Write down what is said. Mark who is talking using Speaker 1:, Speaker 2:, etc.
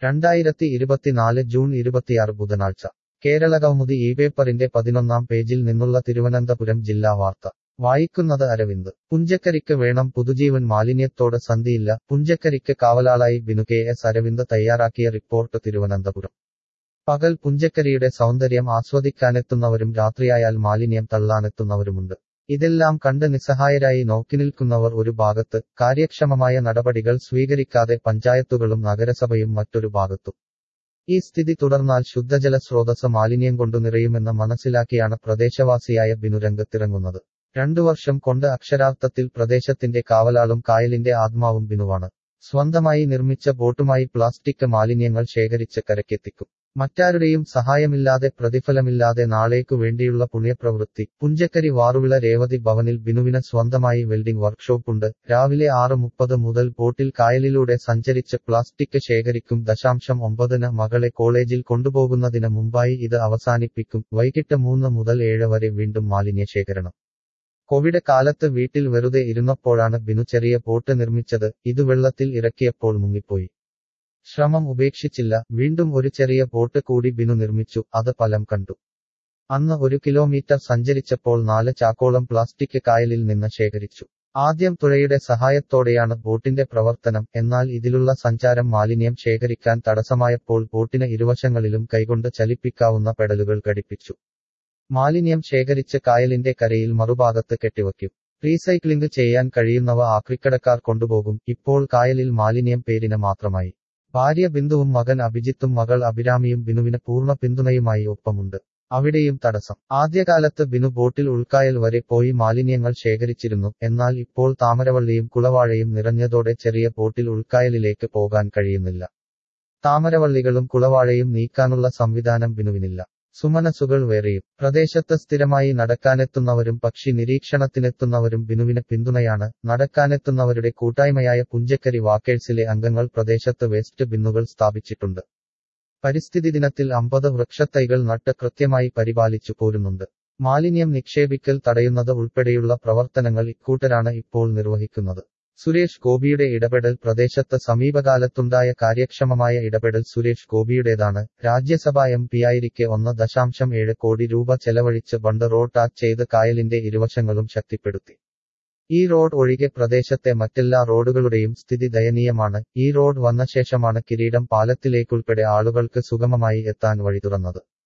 Speaker 1: രണ്ടായിരത്തി ഇരുപത്തിനാല് ജൂൺ ഇരുപത്തിയാറ് ബുധനാഴ്ച കേരളകൗമുദി ഈ പേപ്പറിന്റെ പതിനൊന്നാം പേജിൽ നിന്നുള്ള തിരുവനന്തപുരം ജില്ലാ വാർത്ത വായിക്കുന്നത് അരവിന്ദ് പുഞ്ചക്കരിക്ക് വേണം പുതുജീവൻ മാലിന്യത്തോട് സന്ധിയില്ല പുഞ്ചക്കരിക്ക് കാവലാളായി ബിനു കെ എസ് അരവിന്ദ് തയ്യാറാക്കിയ റിപ്പോർട്ട് തിരുവനന്തപുരം പകൽ പുഞ്ചക്കരിയുടെ സൗന്ദര്യം ആസ്വദിക്കാനെത്തുന്നവരും രാത്രിയായാൽ മാലിന്യം തള്ളാനെത്തുന്നവരുമുണ്ട് ഇതെല്ലാം കണ്ട് നിസ്സഹായരായി നോക്കിനിൽക്കുന്നവർ ഒരു ഭാഗത്ത് കാര്യക്ഷമമായ നടപടികൾ സ്വീകരിക്കാതെ പഞ്ചായത്തുകളും നഗരസഭയും മറ്റൊരു ഭാഗത്തും ഈ സ്ഥിതി തുടർന്നാൽ ശുദ്ധജല സ്രോതസ് മാലിന്യം കൊണ്ടു നിറയുമെന്ന് മനസ്സിലാക്കിയാണ് പ്രദേശവാസിയായ ബിനു രംഗത്തിറങ്ങുന്നത് രണ്ടു വർഷം കൊണ്ട് അക്ഷരാർത്ഥത്തിൽ പ്രദേശത്തിന്റെ കാവലാളും കായലിന്റെ ആത്മാവും ബിനുവാണ് സ്വന്തമായി നിർമ്മിച്ച ബോട്ടുമായി പ്ലാസ്റ്റിക് മാലിന്യങ്ങൾ ശേഖരിച്ച് കരക്കെത്തിക്കും മറ്റാരുടെയും സഹായമില്ലാതെ പ്രതിഫലമില്ലാതെ നാളേക്കു വേണ്ടിയുള്ള പുണ്യപ്രവൃത്തി പുഞ്ചക്കരി വാറുവിള രേവതി ഭവനിൽ ബിനുവിന് സ്വന്തമായി വെൽഡിംഗ് വർക്ക്ഷോപ്പുണ്ട് രാവിലെ ആറ് മുപ്പത് മുതൽ ബോട്ടിൽ കായലിലൂടെ സഞ്ചരിച്ച് പ്ലാസ്റ്റിക് ശേഖരിക്കും ദശാംശം ഒമ്പതിന് മകളെ കോളേജിൽ കൊണ്ടുപോകുന്നതിന് മുമ്പായി ഇത് അവസാനിപ്പിക്കും വൈകിട്ട് മൂന്ന് മുതൽ ഏഴ് വരെ വീണ്ടും മാലിന്യ ശേഖരണം കോവിഡ് കാലത്ത് വീട്ടിൽ വെറുതെ ഇരുന്നപ്പോഴാണ് ബിനു ചെറിയ ബോട്ട് നിർമ്മിച്ചത് ഇത് വെള്ളത്തിൽ ഇറക്കിയപ്പോൾ മുങ്ങിപ്പോയി ശ്രമം ഉപേക്ഷിച്ചില്ല വീണ്ടും ഒരു ചെറിയ ബോട്ട് കൂടി ബിനു നിർമ്മിച്ചു അത് ഫലം കണ്ടു അന്ന് ഒരു കിലോമീറ്റർ സഞ്ചരിച്ചപ്പോൾ നാല് ചാക്കോളം പ്ലാസ്റ്റിക് കായലിൽ നിന്ന് ശേഖരിച്ചു ആദ്യം തുഴയുടെ സഹായത്തോടെയാണ് ബോട്ടിന്റെ പ്രവർത്തനം എന്നാൽ ഇതിലുള്ള സഞ്ചാരം മാലിന്യം ശേഖരിക്കാൻ തടസ്സമായപ്പോൾ ബോട്ടിന് ഇരുവശങ്ങളിലും കൈകൊണ്ട് ചലിപ്പിക്കാവുന്ന പെഡലുകൾ ഘടിപ്പിച്ചു മാലിന്യം ശേഖരിച്ച് കായലിന്റെ കരയിൽ മറുഭാഗത്ത് കെട്ടിവയ്ക്കും റീസൈക്ലിംഗ് ചെയ്യാൻ കഴിയുന്നവ ആക്രിക്കടക്കാർ കൊണ്ടുപോകും ഇപ്പോൾ കായലിൽ മാലിന്യം പേരിന് മാത്രമായി ഭാര്യ ബിന്ദുവും മകൻ അഭിജിത്തും മകൾ അഭിരാമിയും ബിനുവിന് പൂർണ്ണ പിന്തുണയുമായി ഒപ്പമുണ്ട് അവിടെയും തടസ്സം ആദ്യകാലത്ത് ബിനു ബോട്ടിൽ ഉൾക്കായൽ വരെ പോയി മാലിന്യങ്ങൾ ശേഖരിച്ചിരുന്നു എന്നാൽ ഇപ്പോൾ താമരവള്ളിയും കുളവാഴയും നിറഞ്ഞതോടെ ചെറിയ ബോട്ടിൽ ഉൾക്കായലിലേക്ക് പോകാൻ കഴിയുന്നില്ല താമരവള്ളികളും കുളവാഴയും നീക്കാനുള്ള സംവിധാനം ബിനുവിനില്ല സുമനസുകൾ വേറെയും പ്രദേശത്ത് സ്ഥിരമായി നടക്കാനെത്തുന്നവരും പക്ഷി നിരീക്ഷണത്തിനെത്തുന്നവരും ബിനുവിന് പിന്തുണയാണ് നടക്കാനെത്തുന്നവരുടെ കൂട്ടായ്മയായ പുഞ്ചക്കരി വാക്കേഴ്സിലെ അംഗങ്ങൾ പ്രദേശത്ത് വേസ്റ്റ് ബിന്നുകൾ സ്ഥാപിച്ചിട്ടുണ്ട് പരിസ്ഥിതി ദിനത്തിൽ അമ്പത് വൃക്ഷത്തൈകൾ നട്ട് കൃത്യമായി പരിപാലിച്ചു പോരുന്നുണ്ട് മാലിന്യം നിക്ഷേപിക്കൽ തടയുന്നത് ഉൾപ്പെടെയുള്ള പ്രവർത്തനങ്ങൾ ഇക്കൂട്ടരാണ് ഇപ്പോൾ നിർവഹിക്കുന്നത് സുരേഷ് ഗോപിയുടെ ഇടപെടൽ പ്രദേശത്ത് സമീപകാലത്തുണ്ടായ കാര്യക്ഷമമായ ഇടപെടൽ സുരേഷ് ഗോപിയുടേതാണ് രാജ്യസഭ എം പിയായിരിക്കെ ഒന്ന് ദശാംശം ഏഴ് കോടി രൂപ ചെലവഴിച്ച് ബണ്ട് റോഡ് ടാക്ക് ചെയ്ത് കായലിന്റെ ഇരുവശങ്ങളും ശക്തിപ്പെടുത്തി ഈ റോഡ് ഒഴികെ പ്രദേശത്തെ മറ്റെല്ലാ റോഡുകളുടെയും സ്ഥിതി ദയനീയമാണ് ഈ റോഡ് വന്ന ശേഷമാണ് കിരീടം പാലത്തിലേക്കുൾപ്പെടെ ആളുകൾക്ക് സുഗമമായി എത്താൻ വഴി തുറന്നത്